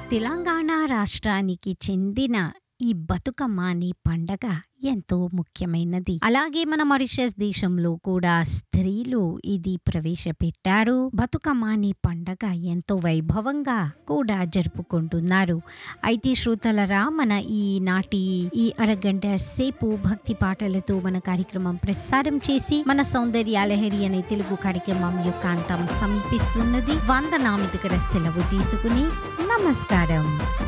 తెలంగాణ రాష్ట్రానికి చెందిన ఈ బతుకమ్మ అనే పండగ ఎంతో ముఖ్యమైనది అలాగే మన మారిషస్ దేశంలో కూడా స్త్రీలు ఇది ప్రవేశపెట్టారు బతుకమ్మ అనే పండగ ఎంతో వైభవంగా కూడా జరుపుకుంటున్నారు అయితే శ్రోతలరా మన ఈ నాటి ఈ అరగంట సేపు భక్తి పాటలతో మన కార్యక్రమం ప్రసారం చేసి మన సౌందర్యాలహరి అనే తెలుగు కార్యక్రమం యొక్క అంతం సమీపిస్తున్నది వందనామి దగ్గర సెలవు తీసుకుని నమస్కారం